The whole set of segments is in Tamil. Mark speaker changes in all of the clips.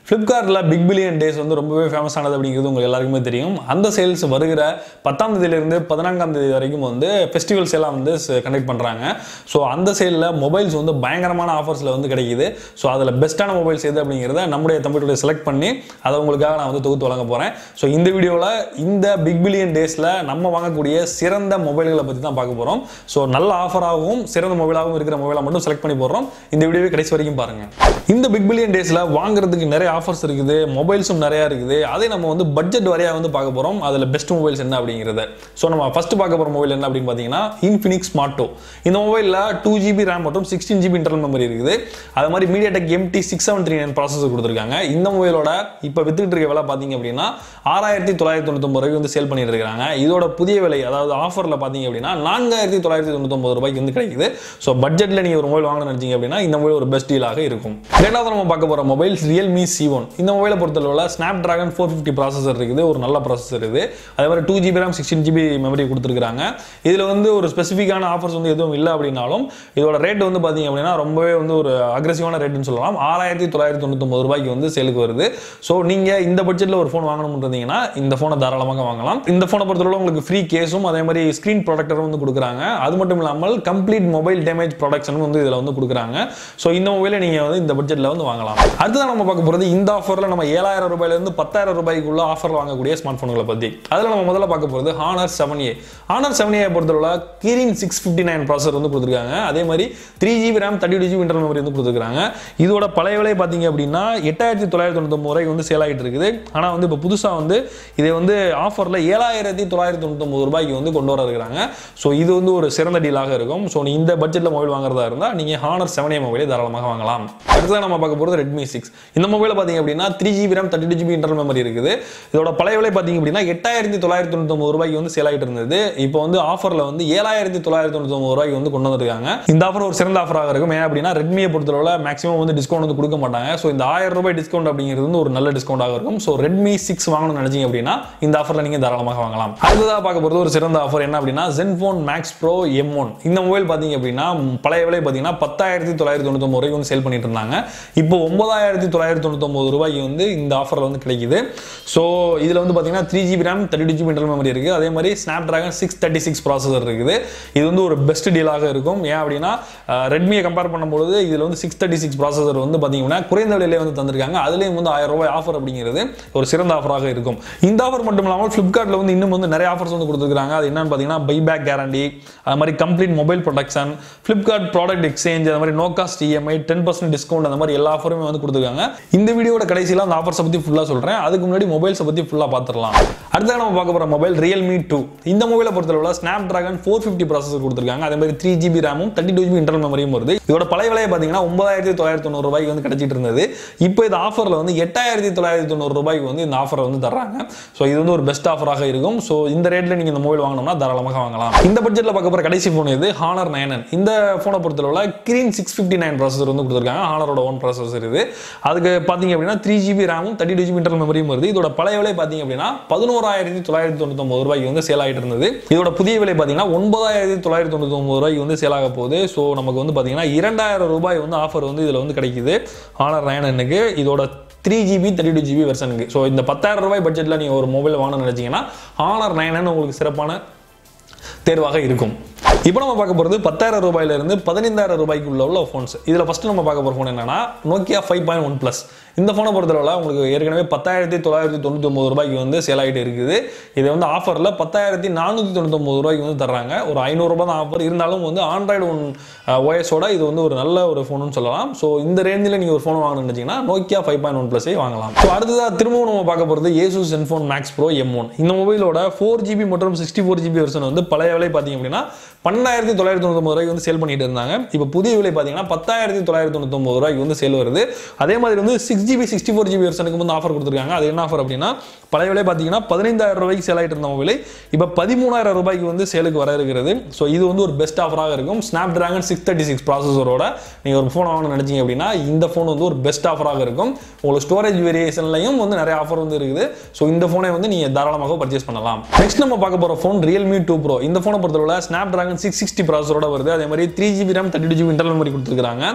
Speaker 1: ஃப்ளிப்கார்ட்டில் பிக் பில்லியன் டேஸ் வந்து ரொம்பவே ஃபேமஸ் ஆனது அப்படிங்கிறது உங்களுக்கு எல்லாருக்குமே தெரியும் அந்த சேல்ஸ் வருகிற பத்தாம் தேதியிலிருந்து பதினான்காம் தேதி வரைக்கும் வந்து ஃபெஸ்டிவல்ஸ் எல்லாம் வந்து கண்டக்ட் பண்ணுறாங்க ஸோ அந்த சேலில் மொபைல்ஸ் வந்து பயங்கரமான ஆஃபர்ஸில் வந்து கிடைக்குது ஸோ அதில் பெஸ்ட்டான மொபைல்ஸ் எது அப்படிங்கிறத நம்முடைய தம்பியோட செலக்ட் பண்ணி அதை உங்களுக்காக நான் வந்து தொகுத்து வழங்க போகிறேன் ஸோ இந்த வீடியோவில் இந்த பிக் பில்லியன் டேஸில் நம்ம வாங்கக்கூடிய சிறந்த மொபைல்களை பற்றி தான் பார்க்க போகிறோம் ஸோ நல்ல ஆஃபராகவும் சிறந்த மொபைலாகவும் இருக்கிற மொபைலை மட்டும் செலக்ட் பண்ணி போடுறோம் இந்த வீடியோவை கடைசி வரைக்கும் பாருங்க இந்த பிக் பில்லியன் டேஸில் வாங்குறதுக்கு நிறைய ஆஃபர்ஸ் இருக்குது மொபைல்ஸும் நிறையா இருக்குது அதை நம்ம வந்து பட்ஜெட் வரையாக வந்து பார்க்க போகிறோம் அதில் பெஸ்ட் மொபைல்ஸ் என்ன அப்படிங்கிறத ஸோ நம்ம ஃபர்ஸ்ட் பார்க்க போகிற மொபைல் என்ன அப்படின்னு பார்த்தீங்கன்னா இன்ஃபினிக்ஸ் ஸ்மார்ட்டோ இந்த மொபைலில் டூ ஜிபி ரேம் மற்றும் சிக்ஸ்டீன் ஜிபி இன்டர்னல் மெமரி இருக்குது அது மாதிரி MediaTek MT six seven three nine processor கொடுத்துருக்காங்க இந்த மொபைலோட இப்போ வித்துக்கிட்டு இருக்க விலை பார்த்தீங்க அப்படின்னா ஆறாயிரத்தி தொள்ளாயிரத்தி தொண்ணூத்தொம்பது ரூபாய்க்கு வந்து சேல் பண்ணிட்டு இருக்காங்க இதோட புதிய விலை அதாவது ஆஃபரில் பார்த்தீங்க அப்படின்னா நான்காயிரத்தி தொள்ளாயிரத்தி தொண்ணூத்தொம்பது ரூபாய்க்கு வந்து கிடைக்குது ஸோ பட்ஜெட்டில் நீங்கள் ஒரு மொபைல் வாங்கணும்னு நினச்சிங்க அப்படின்னா இந்த மொபைல் ஒரு பெஸ்ட் டீலாக இருக்கும் ரெண்டாவது நம்ம பார்க்க போகிற மொபைல் ரியல்மி சி ஒன் இந்த மொபைலை பொறுத்தளவில் Snapdragon four fifty processor இருக்குது ஒரு நல்ல ப்ராசஸர் இது அதே மாதிரி two GB RAM sixteen GB memory கொடுத்துருக்காங்க இதில் வந்து ஒரு ஸ்பெசிஃபிக்கான ஆஃபர்ஸ் வந்து எதுவும் இல்லை அப்படின்னாலும் இதோட ரேட் வந்து பார்த்தீங்க அப்படின்னா ரொம்பவே வந்து ஒரு அக்ரெசிவான ரேட்னு சொல்லலாம் ஆறாயிரத்தி தொள்ளாயிரத்தி தொண்ணூத்தொம்பது ரூபாய்க்கு வந்து சேலுக்கு வருது ஸோ நீங்கள் இந்த பட்ஜெட்டில் ஒரு ஃபோன் வாங்கணும்னு இருந்தீங்கன்னா இந்த ஃபோனை தாராளமாக வாங்கலாம் இந்த ஃபோனை பொறுத்தளவு உங்களுக்கு ஃப்ரீ கேஸும் அதே மாதிரி ஸ்க்ரீன் ப்ரொடக்டரும் வந்து கொடுக்குறாங்க அது மட்டும் இல்லாமல் கம்ப்ளீட் மொபைல் டேமேஜ் ப்ரொடக்ஷனும் வந்து இதில் வந்து கொடுக்குறாங்க ஸோ இந்த மொபைலை நீங்கள் வந்து இந்த பட்ஜெட்டில் வந்து வாங்கலாம் அடுத்ததான் நம்ம பார்க்க போகிறது இந்த ஆஃபரில் நம்ம ஏழாயிரம் ரூபாயிலேருந்து பத்தாயிரம் ரூபாய்க்குள்ள ஆஃபரில் வாங்கக்கூடிய ஸ்மார்ட் ஃபோன்களை பற்றி அதில் நம்ம முதல்ல பார்க்க போகிறது Honor seven A Honor seven A பொறுத்தளவு கிரீன் சிக்ஸ் ஃபிஃப்டி நைன் ப்ராசர் வந்து கொடுத்துருக்காங்க அதே மாதிரி three GB RAM thirty two GB internal memory வந்து கொடுத்துருக்காங்க இதோட பழைய விலை பார்த்தீங்க அப்படின்னா எட்டாயிரத்தி தொள்ளாயிரத்தி தொண்ணூத்தொம்பது ரூபாய்க்கு வந்து சேல் ஆகிட்டு இருக்குது ஆனால் வந்து இப்போ புதுசாக வந்து இதை வந்து ஆஃபரில் ஏழாயிரத்தி தொள்ளாயிரத்தி தொண்ணூத்தொம்பது ரூபாய்க்கு வந்து கொண்டு வர இருக்கிறாங்க ஸோ இது வந்து ஒரு சிறந்த டீலாக இருக்கும் ஸோ நீ இந்த பட்ஜெட்டில் மொபைல் வாங்குறதா இருந்தால் நீங்கள் ஹானர் செவன் ஏ மொபைலை தாராளமாக வாங்கலாம் அடுத்ததான் நம்ம பார்க்க போகிறது ரெட்மி சிக்ஸ் இந்த மொபைலை பார்த்தீங்க அப்படின்னா three GB RAM thirty two GB internal memory இருக்குது இதோட பழைய விலை பார்த்தீங்க அப்படின்னா எட்டாயிரத்தி தொள்ளாயிரத்தி தொண்ணூத்தொம்பது ரூபாய்க்கு வந்து சேல் ஆகிட்டு இருந்தது இப்போ வந்து ஆஃபரில் வந்து ஏழாயிரத்தி தொள்ளாயிரத்தி தொண்ணூத்தொம்பது ரூபாய்க்கு வந்து கொண்டு வந்திருக்காங்க இந்த ஆஃபர் ஒரு சிறந்த ஆஃபராக இருக்கும் ஏன் அப்படின்னா ரெட்மியை பொறுத்தளவில் மேக்ஸிமம் வந்து டிஸ்கவுண்ட் வந்து கொடுக்க மாட்டாங்க ஸோ இந்த ஆயிரம் ரூபாய் டிஸ்கவுண்ட் அப்படிங்கிறது வந்து ஒரு நல்ல டிஸ்கவுண்டாக இருக்கும் ஸோ ரெட்மி சிக்ஸ் வாங்கணும்னு நினைச்சீங்க அப்படின்னா இந்த ஆஃபரில் நீங்கள் தாராளமாக வாங்கலாம் அடுத்ததாக பார்க்க போகிறது ஒரு சிறந்த ஆஃபர் என்ன அப்படின்னா ZenFone Max Pro M one இந்த மொபைல் பார்த்தீங்க அப்படின்னா பழைய விலை பார்த்தீங்கன்னா பத்தாயிரத்தி தொள்ளாயிரத்தி தொண்ணூத்தொம்பது ரூபாய்க்கு வந்து சேல் பண்ணிட்டு இருந்தாங்க இப்போ ஒன்பதாயிரத்தி தொள்ளாயிரத்தி தொண்ணூத்தொம்பது ரூபாய்க்கு வந்து இந்த ஆஃபரில் வந்து கிடைக்குது ஸோ இதில் வந்து பார்த்தீங்கன்னா three GB RAM thirty two GB internal memory இருக்குது அதே மாதிரி Snapdragon six thirty six processor இருக்குது இது வந்து ஒரு பெஸ்ட் டீலாக இருக்கும் ஏன் அப்படின்னா ரெட்மியை கம்பேர் பண்ணும்போது இதில் வந்து சிக்ஸ் தேர்ட்டி சிக்ஸ் ப்ராசஸர் வந்து பார்த்தீங்கன்னா குறைந்த விலையிலே வந்து தந்திருக்காங்க அதுலேயும் வந்து ஆயிரம் ரூபாய் ஆஃபர் அப்படிங்கிறது ஒரு சிறந்த ஆஃபராக இருக்கும் இந்த ஆஃபர் மட்டும் இல்லாமல் ஃப்ளிப்கார்ட்டில் வந்து இன்னும் வந்து நிறைய ஆஃபர்ஸ் வந்து கொடுத்துருக்காங்க அது என்னன்னு பார்த்தீங்கன்னா பைபேக் கேரண்டி அது மாதிரி complete mobile protection Flipkart product exchange அது மாதிரி no cost EMI ten percent discount அந்த மாதிரி எல்லா ஆஃபருமே வந்து கொடுத்துருக்காங்க இந்த வீடியோட கடைசியில் அந்த ஆஃபர்ஸை பற்றி ஃபுல்லாக சொல்கிறேன் அதுக்கு முன்னாடி மொபைல்ஸை பற்றி ஃபுல்லாக பார்த்துடலாம் அடுத்தது நம்ம பார்க்க போகிற மொபைல் ரியல்மி டூ இந்த மொபைலை பொறுத்தளவில் Snapdragon four fifty processor கொடுத்துருக்காங்க அதே மாதிரி த்ரீ ஜிபி ரேமும் தேர்ட்டி டூ ஜிபி இன்டர்னல் மெமரியும் வருது இதோட பழைய விலையை பார்த்தீங்கன்னா ஒன்பதாயிரத்தி தொள்ளாயிரத்தி தொண்ணூறு ரூபாய்க்கு வந்து கிடைச்சிட்டு இருந்தது இப்போ இது ஆஃபரில் வந்து எட்டாயிரத்தி தொள்ளாயிரத்தி தொண்ணூறு ரூபாய்க்கு வந்து இந்த ஆஃபரை வந்து தர்றாங்க ஸோ இது வந்து ஒரு பெஸ்ட் ஆஃபராக இருக்கும் ஸோ இந்த ரேட்டில் நீங்கள் இந்த மொபைல் வாங்கணும்னா தாராளமாக வாங்கலாம் இந்த பட்ஜெட்டில் பார்க்க போகிற கடைசி ஃபோன் இது ஹானர் நைனன் இந்த ஃபோனை பொறுத்தளவில் Kirin six fifty nine processor வந்து கொடுத்துருக்காங்க ஹானரோட ஓன் ப்ராசஸர் இது அதுக்கு பார்த்தீங்க அப்படின்னா த்ரீ ஜிபி ரேமும் தேர்ட்டி டூ ஜிபி இன்டர்னல் மெமரியும் வருது இதோட பழைய விலை பார்த்தீங்க அப்படின்னா பதினோராயிரத்தி தொள்ளாயிரத்தி தொண்ணூத்தொம்பது ரூபாய்க்கு வந்து சேல் ஆகிட்டு இருந்தது இதோட புதிய விலை பார்த்தீங்கன்னா ஒன்பதாயிரத்தி தொள்ளாயிரத்தி தொண்ணூத்தொம்பது ரூபாய்க்கு வந்து சேல் ஆக போகுது ஸோ நமக்கு வந்து பார்த்தீங்கன்னா இரண்டாயிரம் ரூபாய் வந்து ஆஃபர் வந்து இதில் வந்து கிடைக்குது ஹானர் நைனனுக்கு இதோட three GB thirty two GB வெர்ஷனுக்கு ஸோ இந்த பத்தாயிரம் ரூபாய் பட்ஜெட்டில் நீங்கள் ஒரு மொபைல் வாங்கணும்னு நினச்சிங்கன்னா ஹானர் நைனன் உங்களுக்கு சிறப்பான தேர்வாக இருக்கும் இப்போ நம்ம பார்க்க போகிறது பத்தாயிரம் ரூபாயிலிருந்து பதினைந்தாயிரம் ரூபாய்க்கு உள்ள உள்ள ஃபோன்ஸ் இதில் ஃபஸ்ட்டு நம்ம பார்க்க போகிற ஃபோன் என்னன்னா Nokia five point one plus இந்த ஃபோனை பொறுத்தளவில் உங்களுக்கு ஏற்கனவே பத்தாயிரத்தி தொள்ளாயிரத்தி தொண்ணூற்றி ஒம்பது ரூபாய்க்கு வந்து சேல் ஆகிட்டு இருக்குது இது வந்து ஆஃபரில் பத்தாயிரத்தி நானூற்றி தொண்ணூத்தொம்பது ரூபாய்க்கு வந்து தர்றாங்க ஒரு ஐநூறுரூபா தான் ஆஃபர் இருந்தாலும் வந்து ஆண்ட்ராய்டு ஒன் ஓஎஸோட இது வந்து ஒரு நல்ல ஒரு ஃபோனுன்னு சொல்லலாம் ஸோ இந்த ரேஞ்சில் நீங்கள் ஒரு ஃபோன் வாங்கணும்னு நினச்சிங்கன்னா நோக்கியா ஃபைவ் பாயிண்ட் ஒன் ப்ளஸே வாங்கலாம் ஸோ அடுத்ததாக திரும்பவும் நம்ம பார்க்க போகிறது Asus ZenFone Max Pro M one இந்த மொபைலோட ஃபோர் ஜிபி மற்றும் சிக்ஸ்டி ஃபோர் ஜிபி வெர்ஷன் வந்து பழைய விலை பார்த்தீங்க அப்படின்னா பன்னெண்டாயிரத்தி தொள்ளாயிரத்தி தொண்ணூத்தொம்பது ரூபாய்க்கு வந்து சேல் பண்ணிட்டு இருந்தாங்க இப்போ புதிய விலை பார்த்தீங்கன்னா பத்தாயிரத்தி தொள்ளாயிரத்தி தொண்ணூத்தொம்பது ரூபாய்க்கு வந்து சேல் வருது அதே மாதிரி வந்து six GB sixty four GB வெர்ஷனுக்கு வந்து ஆஃபர் கொடுத்துருக்காங்க அது என்ன ஆஃபர் அப்படின்னா பழைய விலை பார்த்தீங்கன்னா பதினைந்தாயிரம் ரூபாய்க்கு சேல் ஆகிட்டு இருந்த மொபைல் இப்போ பதிமூணாயிரம் ரூபாய்க்கு வந்து சேலுக்கு வர இருக்கிறது ஸோ இது வந்து ஒரு பெஸ்ட் ஆஃபராக இருக்கும் Snapdragon six thirty six ப்ராசஸரோட நீங்கள் ஒரு ஃபோன் வாங்கணும்னு நினச்சிங்க அப்படின்னா இந்த ஃபோன் வந்து ஒரு பெஸ்ட் ஆஃபராக இருக்கும் உங்களுக்கு ஸ்டோரேஜ் வேரியேஷன்லையும் வந்து நிறைய ஆஃபர் வந்து இருக்குது ஸோ இந்த ஃபோனை வந்து நீங்கள் தாராளமாக பர்ச்சேஸ் பண்ணலாம் நெக்ஸ்ட் நம்ம பார்க்க போகிற ஃபோன் ரியல்மி டூ ப்ரோ இந்த ஃபோனை பொறுத்தவரை ஸ்னாப் டிராகன் சிக்ஸ் சிக்ஸ்டி ப்ராசஸரோட வருது அதே மாதிரி three GB RAM thirty two GB internal memory கொடுத்துருக்காங்க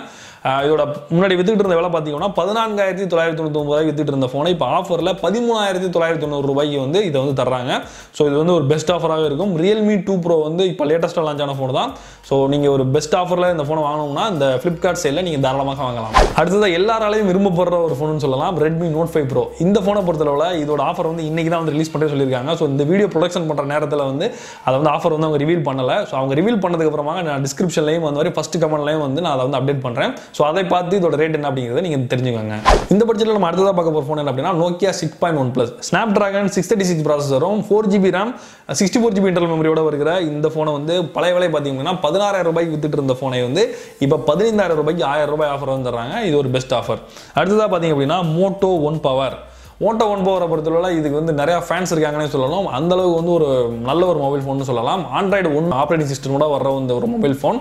Speaker 1: அஹ் இதோட முன்னாடி வித்துக்கிட்டு இருந்த விலை பார்த்தீங்கன்னா பதினான்காயிரத்தி தொள்ளாயிரத்தி தொண்ணூத்தி ரூபாய் வித்துட்டு இருந்த ஃபோனை இப்போ ஆஃபரில் பதிமூணாயிரத்தி தொள்ளாயிரத்தி தொண்ணூறு ரூபாய்க்கு வந்து இதை வந்து தர்றாங்க ஸோ இது வந்து ஒரு பெஸ்ட் ஆஃபராக இருக்கும் ரியல்மி டூ ப்ரோ வந்து இப்போ லேட்டஸ்ட்டாக லான்ச் ஆன ஃபோன் தான் ஸோ நீங்கள் ஒரு பெஸ்ட் ஆஃபரில் இந்த ஃபோனை வாங்கணும்னா இந்த ஃப்ளிப்கார்ட் சைடில் நீங்கள் தாராளமாக வாங்கலாம் அடுத்தது எல்லாராலையும் விரும்பப்படுற ஒரு ஃபோன் சொல்லலாம் ரெட்மி நோட் ஃபைவ் ப்ரோ இந்த ஃபோனை பொறுத்தளவில் இதோட ஆஃபர் வந்து இன்னைக்கு தான் வந்து ரிலீஸ் பண்ணி சொல்லியிருக்காங்க ஸோ இந்த வீடியோ ப்ரொடக்ஷன் பண்ணுற நேரத்தில் வந்து அதை வந்து ஆஃபர் வந்து அவங்க ரிவீல் பண்ணலை ஸோ அவங்க ரிவீல் பண்ணதுக்கு அப்புறமா நான் டிஸ்கிரிப்ஷன்லையும் வந்து மாதிரி ஃபஸ்ட் கமெண்ட்லையும் வந்து நான் அதை வந்து அப்டேட் பண்ணுறேன் ஸோ அதை பார்த்து இதோட ரேட் என்ன அப்படிங்கிறத நீங்கள் தெரிஞ்சுக்கோங்க இந்த பட்சத்தில் நம்ம அடுத்ததாக பார்க்க போகிற ஃபோன் என்ன அப்படின்னா Nokia six point one plus Snapdragon six thirty six ப்ராசஸரும் four GB RAM sixty four GB internal மெமரியோட வருகிற இந்த ஃபோனை வந்து பழைய விலை பார்த்தீங்கன்னா பதினாறாயிரம் ரூபாய்க்கு வித்துட்டு இருந்த ஃபோனை வந்து இப்போ பதினைந்தாயிரம் ரூபாய்க்கு ஆயிரம் ரூபாய் ஆஃபர் வந்து தர்றாங்க இது ஒரு பெஸ்ட் ஆஃபர் அடுத்ததாக பார்த்தீங்க அப்படின்னா Moto one power Moto one பவரை பொறுத்தவரை இதுக்கு வந்து நிறைய ஃபேன்ஸ் இருக்காங்கன்னே சொல்லலாம் அந்த அளவுக்கு வந்து ஒரு நல்ல ஒரு மொபைல் ஃபோன் சொல்லலாம் ஆண்ட்ராய்டு ஒன் ஆப்ரேட்டிங் சிஸ்டமோட வர்ற இந்த ஒரு மொபைல் ஃபோன்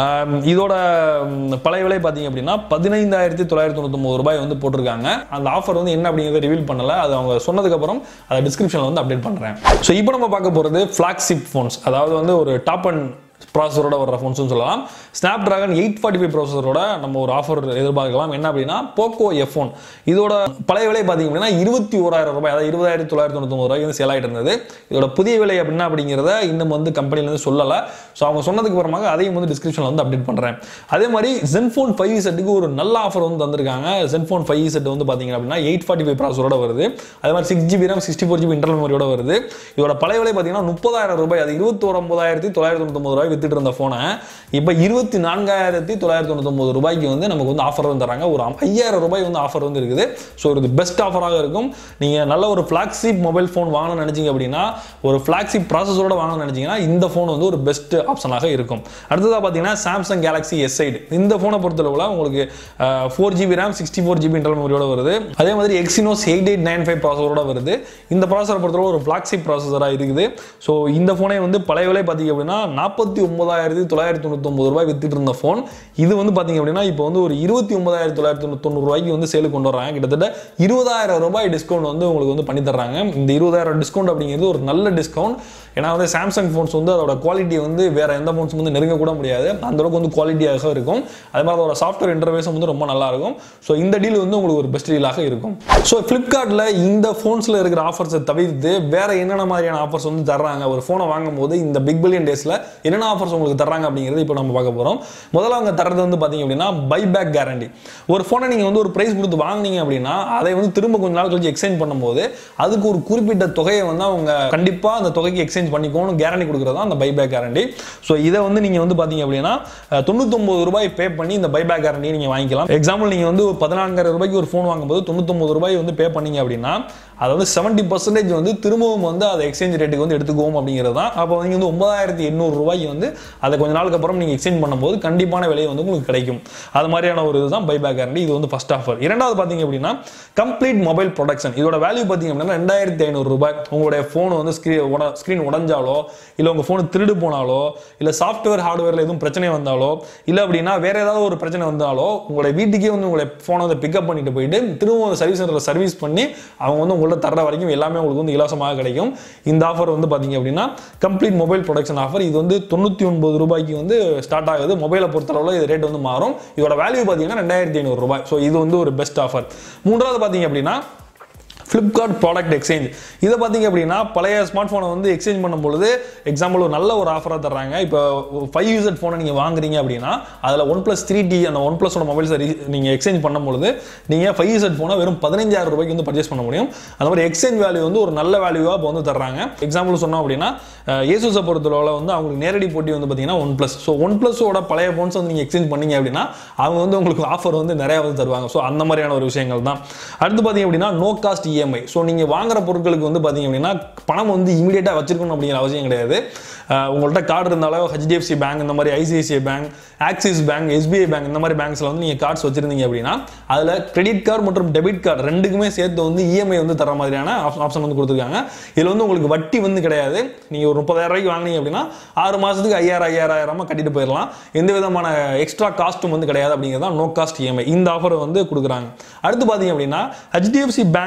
Speaker 1: இதோட ம், பழைய விலை பார்த்தீங்க அப்படின்னா பதினைந்தாயிரத்தி தொள்ளாயிரத்தி தொண்ணூத்தொம்பது ரூபாய் வந்து போட்டிருக்காங்க அந்த ஆஃபர் வந்து என்ன அப்படிங்கிறத ரிவீல் பண்ணல அது அவங்க சொன்னதுக்கப்புறம் அதை டிஸ்கிரிப்ஷனில் வந்து அப்டேட் பண்ணுறேன் ஸோ இப்போ நம்ம பார்க்க போகிறது ஃப்ளாக்ஷிப் ஃபோன்ஸ் அதாவது வந்து ஒரு டாப் அண்ட் ப்ராசஸரோட வர ஃபோன்ஸ்னு சொல்லலாம் Snapdragon eight forty five ப்ராசஸரோட நம்ம ஒரு ஆஃபர் எதிர்பார்க்கலாம் என்ன அப்படின்னா போக்கோ எஃப் ஒன் இதோட பழைய விலை பார்த்தீங்க அப்படின்னா இருபத்தி ஓராயிரம் ரூபாய் அதாவது இருபதாயிரத்தி தொள்ளாயிரத்தி தொண்ணூத்தொம்பது ரூபாய் வந்து சேல் ஆகிட்டு இருந்தது இதோட புதிய விலை அப்படின்னா அப்படிங்கிறத இன்னும் வந்து கம்பெனிலேருந்து சொல்லலை ஸோ அவங்க சொன்னதுக்கு அப்புறமாக அதையும் வந்து டிஸ்கிரிப்ஷனில் வந்து அப்டேட் பண்ணுறேன் அதே மாதிரி ஜென்ஃபோன் ஃபைவ் செட்டுக்கு ஒரு நல்ல ஆஃபர் வந்து தந்திருக்காங்க ஜென்ஃபோன் ஃபைவ் செட் வந்து பார்த்தீங்க அப்படின்னா எயிட் ஃபார்ட்டி ஃபைவ் ப்ராசஸரோட வருது அதே மாதிரி six GB RAM sixty four GB internal மெமரியோட வருது இதோட பழைய விலை பார்த்தீங்கன்னா முப்பதாயிரம் ரூபாய் அது இருபத்தொம்பதாயிரத்தி தொள்ளாயிரத்தி தொண்ணூத்தொம்பது ரூபாய் வித்துட்டு இருந்த ஃபோனை இப்போ இருபத்தி நான்காயிரத்தி தொள்ளாயிரத்தி தொண்ணூத்தொம்பது ரூபாய்க்கு வந்து நமக்கு வந்து ஆஃபர் வந்து தராங்க ஒரு ஐயாயிரம் ரூபாய் வந்து ஆஃபர் வந்து இருக்குது ஸோ இது பெஸ்ட் ஆஃபராக இருக்கும் நீங்கள் நல்ல ஒரு ஃப்ளாக்ஷிப் மொபைல் ஃபோன் வாங்கணும்னு நினைச்சீங்க அப்படின்னா ஒரு ஃப்ளாக்ஷிப் ப்ராசஸரோட வாங்கணும்னு நினைச்சீங்கன்னா இந்த ஃபோன் வந்து ஒரு பெஸ்ட் ஆப்ஷனாக இருக்கும் அடுத்ததாக பார்த்தீங்கன்னா சாம்சங் கேலக்ஸி எஸ் ஐடு இந்த ஃபோனை பொறுத்தளவில் உங்களுக்கு four GB RAM sixty four GB internal மெமரியோட வருது அதே மாதிரி Exynos eight eight nine five ப்ராசஸரோட வருது இந்த ப்ராசஸரை பொறுத்தளவு ஒரு ஃப்ளாக்ஷிப் ப்ராசஸராக இருக்குது ஸோ இந்த ஃபோனை வந்து பழைய விலை பார்த்தீங்க அப்படின்னா நாற்பத்தி ஒன்பதாயிரத்தி தொள்ளாயிரத்தி தொண்ணூத்தொம்பது ரூபாய் வித்துட்டு இருந்த ஃபோன் இது வந்து பார்த்தீங்க அப்படின்னா இப்போ வந்து ஒரு இருபத்தி ஒன்பதாயிரத்தி தொள்ளாயிரத்தி தொண்ணூறு ரூபாய்க்கு வந்து சேலுக்கு கொண்டு வராங்க கிட்டத்தட்ட இருபதாயிரம் ரூபாய் டிஸ்கவுண்ட் வந்து உங்களுக்கு வந்து பண்ணி தர்றாங்க இந்த இருபதாயிரம் டிஸ்கவுண்ட் அப்படிங்கிறது ஒரு நல்ல டிஸ்கவுண்ட் ஏன்னா வந்து சாம்சங் ஃபோன்ஸ் வந்து அதோட குவாலிட்டி வந்து வேற எந்த ஃபோன்ஸ் வந்து நெருங்க கூட முடியாது அந்த அளவுக்கு வந்து குவாலிட்டியாக இருக்கும் அதே மாதிரி அதோட சாஃப்ட்வேர் இன்டர்வேஸும் வந்து ரொம்ப நல்லா இருக்கும் ஸோ இந்த டீல் வந்து உங்களுக்கு ஒரு பெஸ்ட் டீலாக இருக்கும் ஸோ ஃப்ளிப்கார்ட்டில் இந்த ஃபோன்ஸில் இருக்கிற ஆஃபர்ஸை தவிர்த்து வேற என்னென்ன மாதிரியான ஆஃபர்ஸ் வந்து தர்றாங்க ஒரு ஃபோனை வாங்கும் போது இந்த பிக் பில்லியன் டேஸில் என்னென்ன ஆஃபர்ஸ் உங்களுக்கு தர்றாங்க அப்படிங்கிறது இப்போ நம்ம பார்க்க போகிறோம் முதல்ல அவங்க தர்றது வந்து பார்த்தீங்க அப்படின்னா பை பேக் கேரண்டி ஒரு ஃபோனை நீங்கள் வந்து ஒரு ப்ரைஸ் கொடுத்து வாங்குனீங்க அப்படின்னா அதை வந்து திரும்ப கொஞ்ச நாள் கழிச்சு எக்ஸ்சேஞ்ச் பண்ணும்போது அதுக்கு ஒரு குறிப்பிட்ட தொகையை வந்து அவங்க கண்டிப்பாக அந்த தொகைக்கு எக்ஸ்சேஞ்ச் பண்ணிக்கோன்னு கேரண்டி கொடுக்குறதா அந்த பைபேக் கேரண்டி ஸோ இதை வந்து நீங்கள் வந்து பார்த்தீங்க அப்படின்னா அஹ், தொண்ணூத்தொம்பது ரூபாய் பே பண்ணி இந்த பைபேக் கேரண்டியை நீங்கள் வாங்கிக்கலாம் எக்ஸாம்பிள் நீங்கள் வந்து ஒரு பதினான்காயிரம் ரூபாய்க்கு ஒரு ஃபோன் வாங்கும்போது தொண்ணூத்தொம்பது ரூபாய் வந்து பே பண்ணீங்க அப்படின்னா அதை வந்து செவன்ட்டி பர்சன்டேஜ் வந்து திரும்பவும் வந்து அதை எக்ஸ்சேஞ்ச் ரேட்டுக்கு வந்து எடுத்துக்குவோம் அப்படிங்கிறது தான் அப்போ நீங்கள் வந்து ஒன்பதாயிரத்தி எண்ணூறு ரூபாய்க்கு வந்து அதை கொஞ்ச நாளுக்கு அப்புறம் நீங்கள் எக்ஸ்சேஞ்ச் பண்ணும்போது கண்டிப்பான விலை வந்து உங்களுக்கு கிடைக்கும் அது மாதிரியான ஒரு இதுதான் பைபேக் கேரண்டி இது வந்து ஃபர்ஸ்ட் ஆஃபர் இரண்டாவது பார்த்தீங்க அப்படின்னா கம்ப்ளீட் மொபைல் ப்ரொடக்ஷன் இதோட வேல்யூ பார்த்தீங்க அப்படின்னா ரெண்டாயிரத்தி ஐநூறு ரூபாய் உங்களுடைய ஃபோன் வந்து ஸ்க்ரீன் உட ஸ்க்ரீன் உடஞ்சாலோ இல்லை உங்கள் ஃபோன் திருடு போனாலோ இல்லை சாஃப்ட்வேர் ஹார்ட்வேரில் எதுவும் பிரச்சனை வந்தாலோ இல்லை அப்படின்னா வேற ஏதாவது ஒரு பிரச்சனை வந்தாலோ உங்களுடைய வீட்டுக்கே வந்து உங்களுடைய ஃபோனை வந்து பிக்கப் பண்ணிட்டு போயிட்டு திரும்ப சர்வீஸ் சென்டரில் சர்வீஸ் பண்ணி அவங்க வந்து உங்கள்ட்ட தர்ற வரைக்கும் எல்லாமே உங்களுக்கு வந்து இலவசமாக கிடைக்கும் இந்த ஆஃபர் வந்து பார்த்தீங்க அப்படின்னா கம்ப்ளீட் மொபைல் ப்ரொடக்ஷன் ஆஃபர் இது வந்து தொண்ணூற்றி ஒன்பது ரூபாய்க்கு வந்து ஸ்டார்ட் ஆகுது மொபைலை பொறுத்தளவில் இது ரேட் வந்து மாறும் இதோட வேல்யூ பார்த்தீங்கன்னா ரெண்டாயிரத்தி ஐநூறு ரூபாய் ஸோ இது வந்து ஒரு பெஸ்ட் ஆஃபர் மூன்றாவது பார்த்தீங்க அப்படின்னா ஃப்ளிப்கார்ட் ப்ராடக்ட் எக்ஸ்சேஞ்ச் இதை பார்த்தீங்க அப்படின்னா பழைய ஸ்மார்ட் ஃபோனை வந்து எக்ஸ்சேஞ்ச் பண்ணும்பொழுது எக்ஸாம்பிள் ஒரு நல்ல ஒரு ஆஃபராக தர்றாங்க இப்போ ஃபைவ் யூசட் ஃபோனை நீங்கள் வாங்குறீங்க அப்படின்னா அதில் ஒன் ப்ளஸ் த்ரீ டி அந்த ஒன் ப்ளஸோட மொபைல்ஸை நீங்கள் எக்ஸ்சேஞ்ச் பண்ணும்பொழுது நீங்கள் ஃபைவ் யூசட் ஃபோனை வெறும் பதினஞ்சாயிரம் ரூபாய்க்கு வந்து பர்ச்சேஸ் பண்ண முடியும் அந்த மாதிரி எக்ஸ்சேஞ்ச் வேல்யூ வந்து ஒரு நல்ல வேல்யூவாக இப்போ வந்து தர்றாங்க எக்ஸாம்பிள் சொன்னோம் அப்படின்னா ஏசுஸை பொறுத்தளவில் வந்து அவங்களுக்கு நேரடி போட்டி வந்து பார்த்தீங்கன்னா ஒன் ப்ளஸ் ஸோ ஒன் ப்ளஸோட பழைய ஃபோன்ஸ் வந்து நீங்கள் எக்ஸ்சேஞ்ச் பண்ணீங்க அப்படின்னா அவங்க வந்து உங்களுக்கு ஆஃபர் வந்து நிறையா வந்து தருவாங்க ஸோ அந்த மாதிரியான ஒரு விஷயங்கள் தான் அடுத்து பார்த்தீங்க அப்படின்னா நோ காஸ்ட் இஎம்ஐ ஸோ நீங்கள் வாங்குற பொருட்களுக்கு வந்து பார்த்தீங்க அப்படின்னா பணம் வந்து இமீடியட்டாக வச்சிருக்கணும் அப்படிங்கிற அவசியம் கிடையாது அஹ் உங்கள்ட்ட கார்டு இருந்தாலும் ஹெச்டிஎஃப்சி பேங்க் இந்த மாதிரி ICICI bank Axis bank SBI bank இந்த மாதிரி பேங்க்ஸில் வந்து நீங்கள் கார்ட்ஸ் வச்சிருந்தீங்க அப்படின்னா அதில் கிரெடிட் கார்டு மற்றும் டெபிட் கார்டு ரெண்டுக்குமே சேர்த்து வந்து இஎம்ஐ வந்து தர மாதிரியான ஆப்ஷன் வந்து கொடுத்துருக்காங்க இதில் வந்து உங்களுக்கு வட்டி வந்து கிடையாது நீங்கள் ஒரு முப்பதாயிரம் ரூபாய்க்கு வாங்கினீங்க அப்படின்னா ஆறு மாதத்துக்கு ஐயாயிரம் ஐயாயிரமா கட்டிட்டு போயிடலாம் எந்த விதமான எக்ஸ்ட்ரா காஸ்ட்டும் வந்து கிடையாது அப்படிங்கிறது தான் நோ காஸ்ட் இஎம்ஐ இந்த ஆஃபர் வந்து கொடுக்குறாங்க அடுத்து பார்த்தீங்க அப்படின்னா ஹெச்டிஎஃப்சி பேங்க்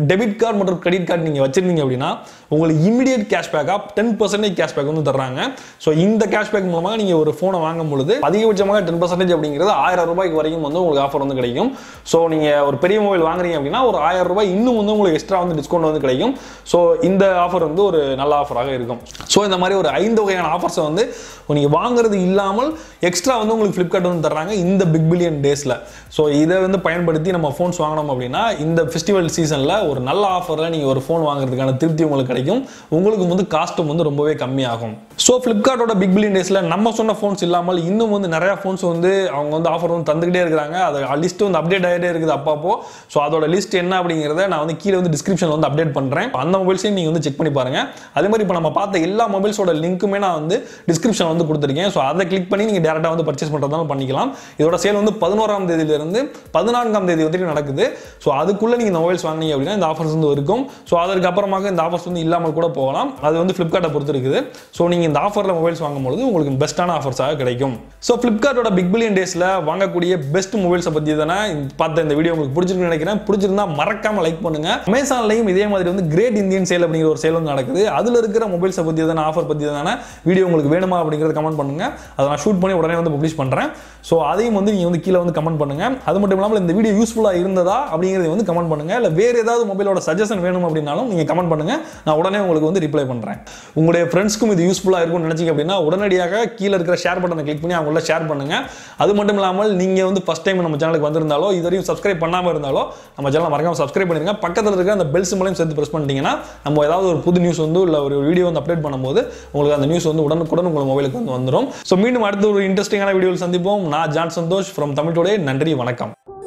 Speaker 1: டெபிட் கார்டு மற்றும் கிரெடிட் கார்டு நீங்கள் வச்சிருந்தீங்க அப்படின்னா உங்களுக்கு இமிடியட் கேஷ்பேக்காக டென் பர்சன்டேஜ் கேஷ்பேக் வந்து தர்றாங்க ஸோ இந்த கேஷ்பேக் மூலமாக நீங்கள் ஒரு ஃபோனை வாங்கும் பொழுது அதிகபட்சமாக டென் பர்சன்டேஜ் அப்படிங்கிறது ஆயிரம் ரூபாய்க்கு வரைக்கும் வந்து உங்களுக்கு ஆஃபர் வந்து கிடைக்கும் ஸோ நீங்கள் ஒரு பெரிய மொபைல் வாங்குறீங்க அப்படின்னா ஒரு ஆயிரம் ரூபாய் இன்னும் வந்து உங்களுக்கு எக்ஸ்ட்ரா வந்து டிஸ்கவுண்ட் வந்து கிடைக்கும் ஸோ இந்த ஆஃபர் வந்து ஒரு நல்ல ஆஃபராக இருக்கும் ஸோ இந்த மாதிரி ஒரு ஐந்து வகையான ஆஃபர்ஸை வந்து நீங்கள் வாங்குறது இல்லாமல் எக்ஸ்ட்ரா வந்து உங்களுக்கு ஃப்ளிப்கார்ட் வந்து தர்றாங்க இந்த பிக் பில்லியன் டேஸில் ஸோ இதை வந்து பயன்படுத்தி நம்ம ஃபோன்ஸ் வாங்கினோம் அப்படின்னா இந்த ஃபெஸ்டிவல் சீசனில் ஒரு நல்ல ஆஃபரில் நீங்கள் ஒரு ஃபோன் வாங்குறதுக்கான திருப்தி உங்களுக்கு கிடைக்கும் உங்களுக்கு வந்து காஸ்ட்டும் வந்து ரொம்பவே கம்மியாகும் ஸோ ஃப்ளிப்கார்ட்டோட பிக் பில்லியன் டேஸில் நம்ம சொன்ன ஃபோன்ஸ் இல்லாமல் இன்னும் வந்து நிறையா ஃபோன்ஸ் வந்து அவங்க வந்து ஆஃபர் வந்து தந்துக்கிட்டே இருக்கிறாங்க அது லிஸ்ட் வந்து அப்டேட் ஆகிட்டே இருக்குது அப்பப்போ ஸோ அதோட லிஸ்ட் என்ன அப்படிங்கிறத நான் வந்து கீழே வந்து டிஸ்கிரிப்ஷனில் வந்து அப்டேட் பண்ணுறேன் அந்த மொபைல்ஸையும் நீங்கள் வந்து செக் பண்ணி பாருங்க அதே மாதிரி இப்போ நம்ம பார்த்த எல்லா மொபைல்ஸோட லிங்க்குமே நான் வந்து டிஸ்கிரிப்ஷன் வந்து கொடுத்துருக்கேன் ஸோ அதை கிளிக் பண்ணி நீங்கள் டேரெக்டாக வந்து பர்ச்சேஸ் பண்ணுறதாலும் பண்ணிக்கலாம் இதோட சேல் வந்து பதினோராம் தேதியிலிருந்து பதினான்காம் தேதி வரைக்கும் நடக்குது ஸோ அதுக்குள்ளே நீங்கள் இந்த மொபைல்ஸ் வாங்கினீங்க அப்படின்னா இந்த ஆஃபர்ஸ் வந்து இருக்கும் ஸோ அதற்கு அப்புறமாக இந்த ஆஃபர்ஸ் வந்து இல்லாமல் கூட போகலாம் அது வந்து ஃப்ளிப்கார்ட்டை பொறுத்து இருக்குது ஸோ நீங்கள் இந்த ஆஃபரில் மொபைல்ஸ் வாங்கும்போது உங்களுக்கு பெஸ்ட்டான ஆஃபர்ஸாக கிடைக்கும் ஸோ ஃப்ளிப்கார்ட்டோட பிக் பில்லியன் டேஸில் வாங்கக்கூடிய பெஸ்ட் மொபைல்ஸை பற்றி தானே இந்த- பார்த்த இந்த வீடியோ உங்களுக்கு பிடிச்சிருக்குன்னு நினைக்கிறேன் பிடிச்சிருந்தா மறக்காம லைக் பண்ணுங்க அமேசான்லையும் இதே மாதிரி வந்து கிரேட் இந்தியன் சேல் அப்படிங்கிற ஒரு சேல் வந்து நடக்குது அதில் இருக்கிற மொபைல்ஸை பற்றி தானே ஆஃபர் பற்றி தானே வீடியோ உங்களுக்கு வேணுமா அப்படிங்கிறத கமெண்ட் பண்ணுங்க அதை நான் ஷூட் பண்ணி உடனே வந்து பப்ளிஷ் பண்ணுறேன் ஸோ அதையும் வந்து நீங்கள் வந்து கீழே வந்து கமெண்ட் பண்ணுங்க அது மட்டும் இல்லாமல் இந்த வீடியோ யூஸ்ஃபுல்லாக இருந்ததா அப்படிங்கிறத வந்து கமெண்ட் பண்ணுங்க இல்லை வேறு ஏதாவது மொபைலோட சஜஷன் வேணும் அப்படின்னாலும் நீங்கள் கமெண்ட் பண்ணுங்க நான் உடனே உங்களுக்கு வந்து ரிப்ளை பண்ணுறேன் உங்களுடைய ஃப்ரெண்ட்ஸ்க்கும் இது யூஸ்ஃபுல்லாக இருக்கும்னு நினச்சிங்க அப்படின்னா உடனடியாக கீழே இருக்கிற ஷேர் பட்டனை கிளிக் பண்ணி அவங்கள ஷேர் பண்ணுங்க அது மட்டும் இல்லாமல் நீங்கள் வந்து ஃபஸ்ட் டைம் நம்ம சேனலுக்கு வந்திருந்தாலோ இது வரையும் சப்ஸ்கிரைப் பண்ணாமல் இருந்தாலோ நம்ம சேனலை மறக்காம சப்ஸ்கிரைப் பண்ணிருங்க பக்கத்தில் இருக்க அந்த பெல் சிம்பளையும் சேர்த்து ப்ரெஸ் பண்ணிட்டீங்கன்னா நம்ம ஏதாவது ஒரு புது நியூஸ் வந்து இல்லை ஒரு வீடியோ வந்து அப்டேட் பண்ணும்போது உங்களுக்கு அந்த நியூஸ் வந்து உடனுக்குடன் உங்கள் மொபைலுக்கு வந்து வந்துடும் ஸோ மீண்டும் அடுத்த ஒரு இன்ட்ரெஸ்டிங்கான வீடியோவில் சந்திப்போம் நான் John Santhosh from Tamil today நன்றி வணக்கம்